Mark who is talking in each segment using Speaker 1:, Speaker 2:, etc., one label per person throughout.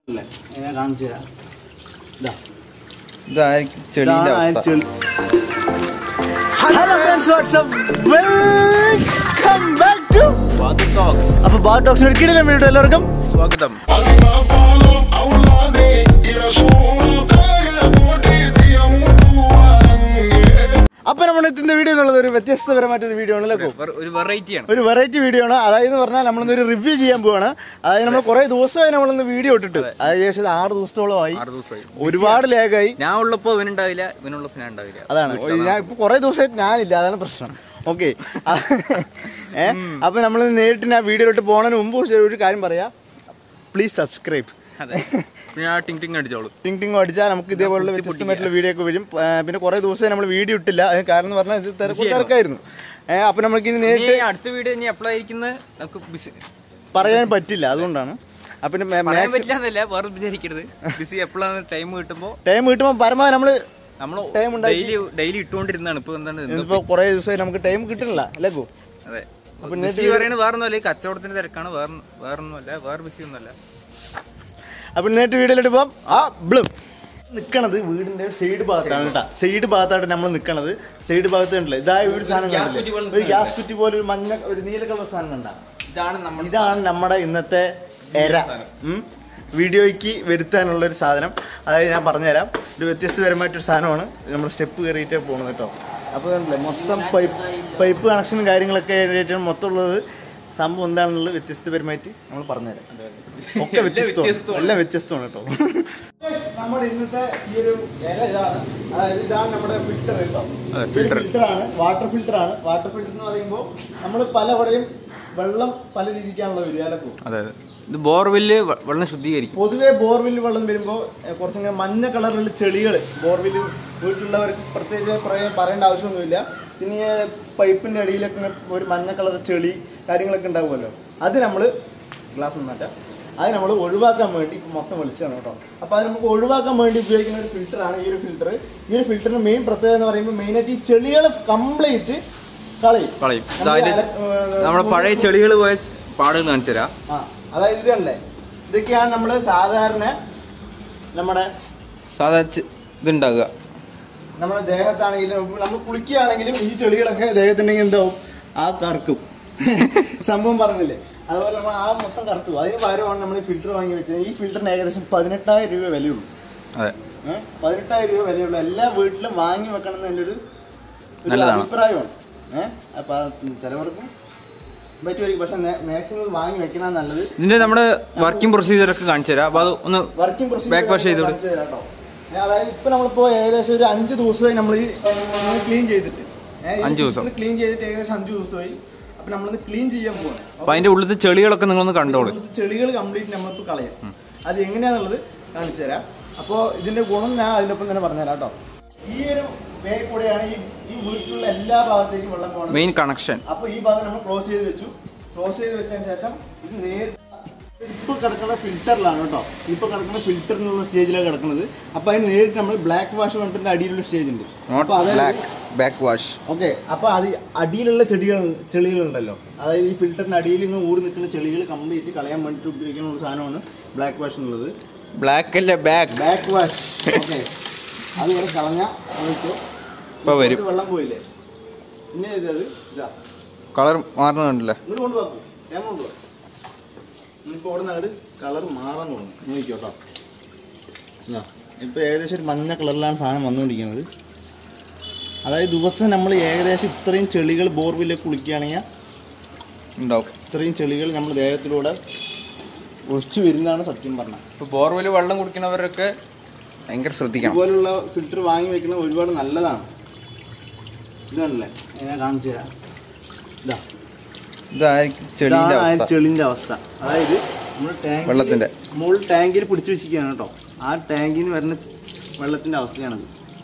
Speaker 1: അല്ലേ ഞാൻ കാണിച്ചു തരാം ഇതാ
Speaker 2: ഇതായിരിക്കും ചെളിന്റെ
Speaker 1: ഇതാണ് ആ
Speaker 2: അവസ്ഥ
Speaker 1: ചെളി hello friends WhatsApp welcome back to
Speaker 2: വാതു ടോക്സ്
Speaker 1: അപ്പൊ ബാർ ടോക്സിന് ഒരു കിടിലം വീഡിയോ എല്ലാവർക്കും
Speaker 2: സ്വാഗതം
Speaker 1: അപ്പൊ നമ്മൾ എത്തുന്ന വീഡിയോ എന്നുള്ളത് ഒരു വ്യത്യസ്തപരമായിട്ടൊരു വീഡിയോ ആണ് ലക്കോ
Speaker 2: വെറ- ഒരു വെറൈറ്റി ആണ്
Speaker 1: ഒരു വെറൈറ്റി വീഡിയോ ആണ് അതായത് പറഞ്ഞാൽ നമ്മളൊന്നൊരു റിവ്യൂ ചെയ്യാൻ പോവാണ് അതായത് നമ്മൾ കുറെ ദിവസമായി നമ്മളൊന്ന് വീഡിയോ ഇട്ടിട്ട് അതായത് ഏകദേശം ആറ് ദിവസത്തോളമായി
Speaker 2: ആറ് ദിവസമായി
Speaker 1: ഒരുപാട് ലേഖായി
Speaker 2: ഞാൻ ഉള്ളപ്പോ ഇവനുണ്ടാവില്ല ഇവനുള്ളപ്പോ ഞാൻ ഉണ്ടാവില്ല
Speaker 1: അതാണ് ഞാൻ ഇപ്പൊ കുറെ ദിവസമായിട്ട് ഞാനില്ല അതാണ് പ്രശ്നം ഓക്കെ ഏ അപ്പൊ നമ്മൾ നേരിട്ട് ഞാൻ വീഡിയോയിലോട്ട് പോണതിന് മുമ്പ് ഒരു- ഒരു കാര്യം പറയാം പ്ലീസ് സബ്സ്ക്രൈബ്
Speaker 2: അതെ പിന്നെ ആ ടിങ് ടിങ് അടിച്ചോളൂ
Speaker 1: ടിങ് ടിങ് അടിച്ചാൽ നമുക്ക് ഇതേപോലുള്ള വ്യത്യസ്തമായിട്ടുള്ള വീഡിയോ ഒക്കെ വരും ഏ, പിന്നെ കുറെ ദിവസമായി നമ്മൾ വീഡിയോ ഇട്ടില്ല അതിന് കാരണം എന്ന് പറഞ്ഞാൽ ഇത് തിരക്ക് തിരക്കായിരുന്നു ഏഹ് അപ്പൊ നമുക്ക് ഇനി നേരിട്ട്
Speaker 2: ഇനി അടുത്ത വീഡിയോ ഇനി എപ്പോഴാ ഇരിക്കുന്നത് നമുക്ക് ബിസി
Speaker 1: പറയാൻ പറ്റില്ല അതുകൊണ്ടാണ് അപ്പൊ
Speaker 2: പറയാൻ പറ്റില്ല എന്നല്ല വേറെ വിചാരിക്കരുത് ബിസി എപ്പോഴാണ് ടൈം കിട്ടുമ്പോ
Speaker 1: ടൈം കിട്ടുമ്പോൾ പരമാവധി നമ്മള്
Speaker 2: നമ്മൾ
Speaker 1: Time ഉണ്ടാക്കി.
Speaker 2: ഡെയിലി ഡെയിലി ഇട്ടുകൊണ്ടിരുന്നാണ് ഇപ്പൊ എന്താണ് ഇന്ന്
Speaker 1: ഇന്നിപ്പോ കുറെ ദിവസമായി നമുക്ക് ടൈം കിട്ടുന്നില്ല അല്ലേ ഗോ
Speaker 2: അതെ ബിസി പറയുന്നത് വേറൊന്നുമല്ല ഈ കച്ചവടത്തിന്റെ തിരക്കാണ് വേറെ വേറൊന്നുമല്ല വേറെ ബിസി ഒന്നുമല്ല
Speaker 1: അപ്പൊ നേരിട്ട് വീഡിയോയിലോട്ട് പോവാം ആ ബ്ലും നിക്കണത് വീടിന്റെ സൈഡ് ഭാഗത്താണ് കേട്ടാ സൈഡ് ഭാഗത്താണ് നമ്മൾ നിക്കണത് സൈഡ് ഭാഗത്ത് കണ്ടില്ലേ ഇതായ ഒരു സാധനം കണ്ടില്ലേ? ഒരു ഗ്യാസ് കുറ്റി പോലെ ഒരു മഞ്ഞ ഒരു നീല കളർ സാധനം കണ്ട
Speaker 2: ഇതാണ് നമ്മൾ
Speaker 1: ഇതാണ് നമ്മുടെ ഇന്നത്തെ എര ഉം. വീഡിയോയ്ക്ക് വരുത്താനുള്ള ഒരു സാധനം അതായത് ഞാൻ പറഞ്ഞുതരാം ഒരു വ്യത്യസ്തപരമായിട്ടൊരു സാധനമാണ് നമ്മൾ സ്റ്റെപ്പ് കയറിയിട്ടേ പോകുന്നത് കേട്ടോ അപ്പോൾ കണ്ടില്ലേ മൊത്തം പൈപ്പ് പൈപ്പ് കണക്ഷനും കാര്യങ്ങളൊക്കെ ആയിട്ടാണ് മൊത്തം ഉള്ളത് സംഭവം എന്താണെന്നുള്ളത് വ്യത്യസ്തപരമായിട്ട് നമ്മൾ പറഞ്ഞുതരാം ഒക്കെ വ്യത്യസ്തമാണ് എല്ലാം വ്യത്യസ്തമാണ് കേട്ടോ നമ്മുടെ ഇന്നത്തെ ഈ ഒരു ഇല ഇതാണ് അതായത് ഇതാണ് നമ്മുടെ ഫിൽറ്റർ കേട്ടോ
Speaker 2: അതെ,
Speaker 1: ഫിൽറ്റർ ആണ് വാട്ടർ ഫിൽറ്റർ ആണ് വാട്ടർ ഫിൽറ്റർ എന്ന് പറയുമ്പോൾ നമ്മൾ പലവിടെയും വെള്ളം പല രീതിക്കാണല്ലോ വരിക അലക്കും
Speaker 2: അതെ അതെ ഇത് ബോർവെല്ല് വെ- വെള്ളം ശുദ്ധീകരിക്കും
Speaker 1: പൊതുവെ ബോർവെല്ലിൽ വെള്ളം വരുമ്പോൾ കുറച്ചിങ്ങനെ മഞ്ഞ കളറിലുള്ള ചെളികൾ ബോർവെല്ല് വീട്ടിലുള്ളവർക്ക് പ്രത്യേകിച്ച് പറയാൻ പറയേണ്ട ആവശ്യമൊന്നുമില്ല പിന്നെ ഈ പൈപ്പിന്റെ അടിയിലൊക്കെ ഇങ്ങനെ ഒരു മഞ്ഞ കളർ ചെളി കാര്യങ്ങളൊക്കെ ഉണ്ടാവുമല്ലോ അത് നമ്മൾ ഗ്ലാസ് മാറ്റാം അത് നമ്മൾ ഒഴിവാക്കാൻ വേണ്ടി ഇപ്പം മൊത്തം വിളിച്ചാണ് കേട്ടോ അപ്പോൾ അത് നമുക്ക് ഒഴിവാക്കാൻ വേണ്ടി ഉപയോഗിക്കുന്ന ഒരു ഫിൽറ്ററാണ് ഈ ഒരു ഫിൽറ്റർ ഈ ഒരു ഫിൽറ്ററിന്റെ മെയിൻ പ്രത്യേകത എന്ന് പറയുമ്പോൾ മെയിനായിട്ട് ഈ ചെളികൾ കംപ്ലീറ്റ് കളയും
Speaker 2: കളയും
Speaker 1: നമ്മൾ
Speaker 2: അതായത്
Speaker 1: അല- ഏഹ്
Speaker 2: നമ്മുടെ പഴയ ചെളികൾ പോയ പാടുകൾ കാണിച്ചു തരാം
Speaker 1: ആ അതായത് ഇത് കണ്ടേ ഇതൊക്കെയാണ് നമ്മൾ സാധാരണ നമ്മുടെ
Speaker 2: സാധാ ചെ- ഇതുണ്ടാകുക
Speaker 1: നമ്മുടെ ദേഹത്താണെങ്കിലും നമ്മൾ കുളിക്കുകയാണെങ്കിലും ഈ ചെളികളൊക്കെ ദേഹത്തുണ്ടെങ്കിൽ എന്താവും ആ കറക്കും സംഭവം പറഞ്ഞില്ലേ അതുപോലെ നമ്മൾ ആ മൊത്തം കറുത്തു അതിന് പകരമാണ് നമ്മൾ ഈ ഫിൽറ്റർ വാങ്ങി വെച്ചത് ഈ ഫിൽറ്ററിന് ഏകദേശം പതിനെട്ടായിരം രൂപ വിലയുള്ളൂ
Speaker 2: അതെ
Speaker 1: ഏഹ് പതിനെട്ടായിരം രൂപ വിലയുള്ള എല്ലാ വീട്ടിലും വാങ്ങി വെക്കണം എന്ന് എൻ്റെ ഒരു ഒരു
Speaker 2: നല്ലതാണ്.
Speaker 1: അഭിപ്രായമാണ് ഏഹ് അപ്പൊ ചിലവർക്കും പറ്റുമായിരിക്കും പക്ഷെ മാക്സിമം വാങ്ങി വെക്കണം നല്ലത്
Speaker 2: ഇതിന്റെ നമ്മുടെ വർക്കിംഗ് പ്രൊസീജിയർ ഒക്കെ കാണിച്ചു തരാം അപ്പൊ അത് ഒന്ന്
Speaker 1: വർക്കിംഗ് പ്രൊസീജിയർ
Speaker 2: Back wash ചെയ്തോളൂ.
Speaker 1: അതായത് ഇപ്പൊ നമ്മളിപ്പോ ഏകദേശം ഒരു അഞ്ച് ദിവസമായി നമ്മൾ ഈ ക്ലീൻ ചെയ്തിട്ട്
Speaker 2: അഞ്ച് ദിവസം.
Speaker 1: ക്ലീൻ ചെയ്തിട്ട് ഏകദേശം അഞ്ച് ദിവസമായി അപ്പൊ നമ്മളിത് ക്ലീൻ ചെയ്യാൻ പോവാണ്
Speaker 2: അപ്പൊ അതിന്റെ ഉള്ളിലത്തെ ചെളികളൊക്കെ നിങ്ങളൊന്ന് കണ്ടോളൂ
Speaker 1: ഇവിടുത്തെ ചെളികൾ കംപ്ലീറ്റ് നമ്മളിപ്പോ കളയാം അത് എങ്ങനെയാന്നുള്ളത് കാണിച്ചു തരാം അപ്പോ ഇതിന്റെ ഗുണം ഞാൻ അതിനൊപ്പം തന്നെ പറഞ്ഞുതരാം കേട്ടോ ഈ ഒരു വേ കൂടെയാണ് ഈ ഈ വീട്ടിലുള്ള എല്ലാ ഭാഗത്തേക്കും വെള്ളം പോകുന്നത്
Speaker 2: മെയിൻ കണക്ഷൻ
Speaker 1: അപ്പൊ ഈ ഭാഗം നമ്മൾ ക്ലോസ് ചെയ്ത് വെച്ചു ക്ലോസ് ചെയ്ത് വെച്ചതിന് ശേഷം ഇത് നേരെ ഇപ്പൊ കിടക്കുന്ന ഫിൽറ്ററിലാണ് കേട്ടോ ഇപ്പൊ കിടക്കുന്ന ഫിൽറ്ററിനുള്ള സ്റ്റേജിലാണ് കിടക്കുന്നത് അപ്പൊ അതിന് നേരിട്ട് നമ്മൾ ബ്ലാക്ക് വാഷ് കണ്ടിട്ട് അടിയിലുള്ള സ്റ്റേജ് ഉണ്ട് അപ്പൊ അതായത്
Speaker 2: ബ്ലാക്ക് ബാക്ക് വാഷ്
Speaker 1: ഓക്കെ അപ്പൊ അത് അടിയിലുള്ള ചെടികൾ ചെളികളുണ്ടല്ലോ അതായത് ഈ ഫിൽറ്ററിന്റെ അടിയിൽ നിന്ന് ഊറി നിൽക്കുന്ന ചെളികൾ കംപ്ലീറ്റ് കളയാൻ വേണ്ടിയിട്ട് ഉപയോഗിക്കുന്ന ഒരു സാധനമാണ് ബ്ലാക്ക് വാഷ് എന്നുള്ളത്
Speaker 2: ബ്ലാക്ക് അല്ലേ ബാക്ക്
Speaker 1: ബ്ലാക്ക് വാഷ് ഓക്കെ അത് ഇവിടെ കളഞ്ഞ നമുക്ക്
Speaker 2: ഇപ്പൊ വരും.
Speaker 1: കുറച്ച് വെള്ളം പോയില്ലേ പിന്നെ ഇത് അത് ഇതാ
Speaker 2: കളർ മാറുന്നുണ്ടല്ലേ
Speaker 1: ഇങ്ങോട്ട് കൊണ്ടുപോകും ഞാൻ കൊണ്ടുപോകാം ഇനിയിപ്പോൾ അവിടെ നിന്ന് കളർ മാറാൻ തോന്നുന്നു നോക്കിക്കോട്ടോ ഞാൻ ഇപ്പോൾ ഏകദേശം ഒരു മഞ്ഞ കളറിലാണ് സാധനം വന്നുകൊണ്ടിരിക്കുന്നത് അതായത് ദിവസം നമ്മൾ ഏകദേശം ഇത്രയും ചെളികൾ ബോർവില്ലൊക്കെ കുളിക്കുകയാണെങ്കിൽ
Speaker 2: ഉണ്ടാവും
Speaker 1: ഇത്രയും ചെളികൾ നമ്മുടെ ദേഹത്തിലൂടെ ഒഴിച്ചു വരുന്നതാണ് സത്യം പറഞ്ഞാൽ
Speaker 2: ഇപ്പൊ ബോർവെല് വെള്ളം കുടിക്കുന്നവരൊക്കെ ഭയങ്കര ശ്രദ്ധിക്കണം
Speaker 1: ഇതുപോലുള്ള ഫിൽറ്റർ വാങ്ങി വെക്കുന്നത് ഒരുപാട് നല്ലതാണ് ഇതാണല്ലേ ഞാൻ കാണിച്ചു തരാം ഇതാ
Speaker 2: ഇതായിരിക്കും ചെളിന്റെ
Speaker 1: ഇതാണ് ആ
Speaker 2: അവസ്ഥ
Speaker 1: ചെളിന്റെ അവസ്ഥ അതായത് നമ്മൾ ടാങ്ക്
Speaker 2: വെള്ളത്തിന്റെ.
Speaker 1: മുകളിൽ ടാങ്കിൽ പിടിച്ചു വെച്ചിരിക്കുകയാണ് കേട്ടോ ആ ടാങ്കിൽ നിന്ന് വരുന്ന വെള്ളത്തിന്റെ അവസ്ഥയാണത്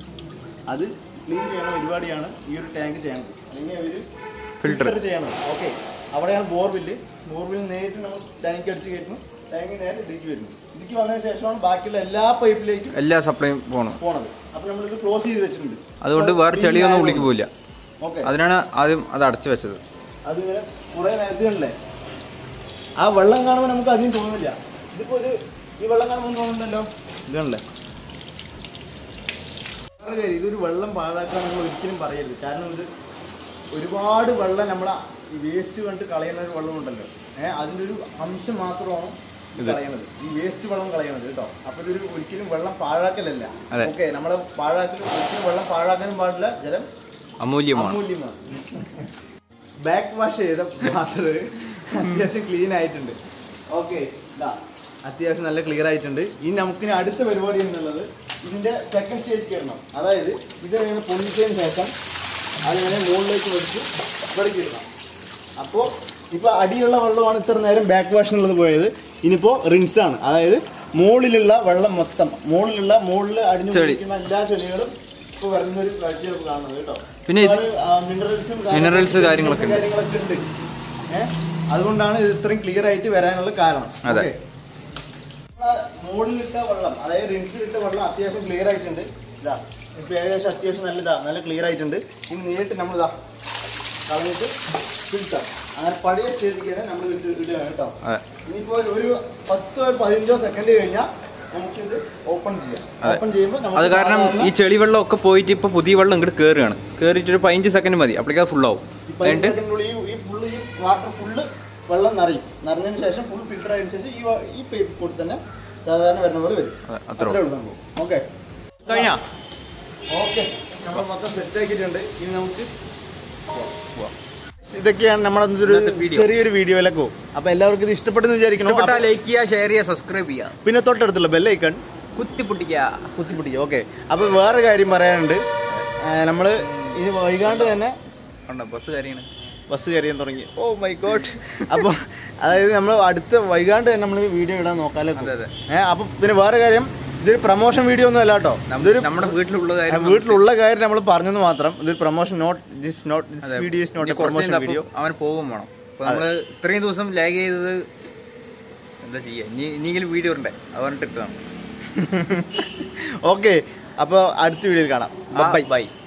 Speaker 1: അത് ക്ലീൻ ചെയ്യണ പരിപാടിയാണ് ഈ ഒരു ടാങ്ക് ചെയ്യണത് അല്ലെങ്കിൽ അവർ
Speaker 2: Filter.
Speaker 1: ചെയ്യണം ഓക്കെ അവിടെയാണ് ബോർവില്ല് ബോർവില്ല് നേരിട്ട് നമ്മൾ ടാങ്ക് അടിച്ച് കയറ്റുന്നു ടാങ്ക് നേരെ ഇതിലേക്ക് വരുന്നു ഇതിലേക്ക് വന്നതിന് ശേഷമാണ് ബാക്കിയുള്ള എല്ലാ പൈപ്പിലേക്കും
Speaker 2: എല്ലാ സപ്ലൈയും പോകണം
Speaker 1: പോണത് അപ്പൊ നമ്മളിത് ക്ലോസ് ചെയ്ത് വെച്ചിട്ടുണ്ട്
Speaker 2: അതുകൊണ്ട് വേറെ ചെളിയൊന്നും ഉള്ളിക്ക് പോവില്ല
Speaker 1: ഓക്കെ
Speaker 2: അതിനാണ് ആദ്യം അത് അടച്ചു വെച്ചത്
Speaker 1: അതിങ്ങനെ കുറെ നേരത്തെ കണ്ടില്ലേ ആ വെള്ളം കാണുമ്പോൾ നമുക്ക് അധികം തോന്നില്ല ഇതിപ്പോ ഒരു ഈ വെള്ളം കാണുമ്പോൾ തോന്നുന്നുണ്ടല്ലോ ഇതാണല്ലേ വേറെ കാര്യം, ഇതൊരു വെള്ളം പാഴാക്കാൻ നമ്മൾ ഒരിക്കലും പറയരുത് കാരണം ഇത് ഒരുപാട് വെള്ളം നമ്മൾ ഈ വേസ്റ്റ് കണ്ട് കളയുന്ന ഒരു വെള്ളം ഉണ്ടല്ലോ ഏഹ് അതിൻ്റെ ഒരു അംശം മാത്രമാണ് ഇത് കളയണത് ഈ വേസ്റ്റ് വെള്ളം കളയണത് കേട്ടോ അപ്പൊ ഇതൊരു ഒരിക്കലും വെള്ളം പാഴാക്കലല്ല
Speaker 2: അതെ.
Speaker 1: ഓക്കെ നമ്മളെ പാഴാക്കൽ ഒരിക്കലും വെള്ളം പാഴാക്കാനും പാടില്ല ജലം
Speaker 2: അമൂല്യമാണ്
Speaker 1: അമൂല്യമാണ് ബാക്ക് വാഷ് ചെയ്ത വാട്ടർ അത്യാവശ്യം ക്ലീൻ ആയിട്ടുണ്ട് ഓക്കെ ഇതാ അത്യാവശ്യം നല്ല ക്ലിയർ ആയിട്ടുണ്ട് ഇനി നമുക്ക് ഇനി അടുത്ത പരിപാടി എന്നുള്ളത് ഇതിന്റെ സെക്കൻഡ് സ്റ്റേജ് കയറണം അതായത് ഇത് ഇങ്ങനെ പൊന്നിച്ചതിന് ശേഷം അതിങ്ങനെ മുകളിലേക്ക് വെച്ച് ഇവിടേക്ക് ഇടണം അപ്പോൾ ഇപ്പോൾ അടിയിലുള്ള വെള്ളമാണ് ഇത്ര നേരം ബാക്ക് വാഷിനുള്ളത് പോയത് ഇനിയിപ്പോൾ റിൻസ് ആണ് അതായത് മുകളിലുള്ള വെള്ളം മൊത്തം മുകളിലുള്ള മുകളിൽ അടിഞ്ഞു
Speaker 2: ചെളി.
Speaker 1: പിടിക്കുന്ന എല്ലാ ചെളികളും ഇപ്പോൾ വരുന്ന ഒരു കാഴ്ചയാണ് കാണുന്നത് കേട്ടോ
Speaker 2: പിന്നെ ഇത്
Speaker 1: മിനറൽസും
Speaker 2: Minerals കാര്യങ്ങളൊക്കെ ഉണ്ട്.
Speaker 1: കാര്യങ്ങളൊക്കെ ഉണ്ട് ഏഹ് അതുകൊണ്ടാണ് ഇത് ഇത്രയും ക്ലിയർ ആയിട്ട് വരാനുള്ള കാരണം
Speaker 2: അതെ.
Speaker 1: Okay. നമ്മളെ മുകളിലിട്ട വെള്ളം അതായത് റിൻസിലിട്ട വെള്ളം അത്യാവശ്യം ക്ലിയർ ആയിട്ടുണ്ട് ഇതാ ഇപ്പൊ ഏകദേശം അത്യാവശ്യം നല്ല ഇതാ നല്ല ക്ലിയർ ആയിട്ടുണ്ട് ഇനി നേരിട്ട് നമ്മൾ ഇതാ കളഞ്ഞിട്ട് ഫിൽറ്റർ അങ്ങനെ പഴയ സ്റ്റേജിക്കാണ് നമ്മൾ ഇത് ഇടുക കേട്ടോ
Speaker 2: അതെ
Speaker 1: ഇനിയിപ്പോ ഒരു പത്തോ പതിനഞ്ചോ സെക്കൻഡ് കഴിഞ്ഞാൽ നമുക്കിത് ഓപ്പൺ ചെയ്യാം
Speaker 2: അതെ.
Speaker 1: ഓപ്പൺ ചെയ്യുമ്പോൾ നമുക്ക്
Speaker 2: അത് കാരണം
Speaker 1: സാധാരണ
Speaker 2: ഈ ചെളി വെള്ളം ഒക്കെ പോയിട്ട് ഇപ്പൊ പുതിയ വെള്ളം ഇങ്ങോട്ട് കയറുകയാണ് കയറിയിട്ട് ഒരു പതിനഞ്ച് സെക്കൻഡ് മതി അപ്പോഴേക്കും ഫുൾ ആവും
Speaker 1: ഈ പതിനഞ്ച്
Speaker 2: എന്നിട്ട്
Speaker 1: സെക്കൻഡിനുള്ളിൽ ഈ- ഈ ഫുള്ള് ഈ വാട്ടർ ഫുള്ള് വെള്ളം നിറയും നിറഞ്ഞതിന് ശേഷം ഫുൾ ഫിൽറ്റർ ആയതിനു ശേഷം ഈ വ- ഈ പൈപ്പ് കൂടി തന്നെ സാധാരണ വരുന്ന പോലെ വരും
Speaker 2: അതെ, അത്രേ
Speaker 1: അത്രേ ഉള്ളൂ സംഭവം ഓക്കെ
Speaker 2: കഴിഞ്ഞാ
Speaker 1: ഓക്കെ നമ്മൾ മൊത്തം സെറ്റ് ആക്കിയിട്ടുണ്ട് ഇനി നമുക്ക് ഇതൊക്കെയാണ് നമ്മുടെ ഒരു
Speaker 2: ഇന്നത്തെ video.
Speaker 1: ചെറിയൊരു വീഡിയോയിലൊക്കെ പോകും അപ്പൊ എല്ലാവർക്കും ഇത് ഇഷ്ടപ്പെട്ടെന്ന് വിചാരിക്കണം
Speaker 2: ഇഷ്ടപ്പെട്ടാൽ
Speaker 1: അപ്പൊ-
Speaker 2: ലൈക്ക് ചെയ്യുക ഷെയർ ചെയ്യുക സബ്സ്ക്രൈബ് ചെയ്യുക
Speaker 1: പിന്നെ തൊട്ടടുത്തുള്ള ബെല്ലൈക്കൺ
Speaker 2: കുത്തിപ്പൊട്ടിക്കുക
Speaker 1: കുത്തിപ്പിടിക്കുക ഓക്കെ അപ്പൊ വേറെ കാര്യം പറയാനുണ്ട് നമ്മൾ ഇനി വൈകാണ്ട് തന്നെ
Speaker 2: കണ്ടോ ബസ് കാര്യമാണ്
Speaker 1: ബസ് കയറിയാൻ തുടങ്ങി ഓ മൈ ഗോഡ് അപ്പോൾ അതായത് നമ്മൾ അടുത്ത വൈകാണ്ട് തന്നെ നമ്മൾ വീഡിയോ ഇടാൻ നോക്കാലോ
Speaker 2: അതെ, അതെ.
Speaker 1: ഏഹ് അപ്പം പിന്നെ വേറെ കാര്യം ഇതൊരു പ്രൊമോഷൻ വീഡിയോ ഒന്നും അല്ല കേട്ടോ ഇതൊരു
Speaker 2: നമ്മുടെ വീട്ടിലുള്ള
Speaker 1: ആ,
Speaker 2: കാര്യം
Speaker 1: വീട്ടിലുള്ള കാര്യം നമ്മൾ പറഞ്ഞെന്ന് മാത്രം ഇതൊരു promotion not this not this
Speaker 2: അതെ.
Speaker 1: വീഡിയോ ഇസ് നോട്ട്
Speaker 2: ഇനി
Speaker 1: എ
Speaker 2: കുറച്ച്
Speaker 1: പ്രൊമോഷൻ
Speaker 2: കഴിഞ്ഞാ
Speaker 1: വീഡിയോ
Speaker 2: അപ്പൊ അവൻ പോകും വേണം അപ്പൊ നമ്മള് ഇത്രയും ദിവസം ലാഗ് ചെയ്തത് എന്താ ചെയ്യാ ഇനി ഇനിയെങ്കിലും വീഡിയോ ഉണ്ടേ അത് പറഞ്ഞിട്ട് ഇട്ടതാണ്
Speaker 1: ഓക്കെ അപ്പോൾ അടുത്ത വീഡിയോയിൽ കാണാം ബൈ
Speaker 2: ബൈ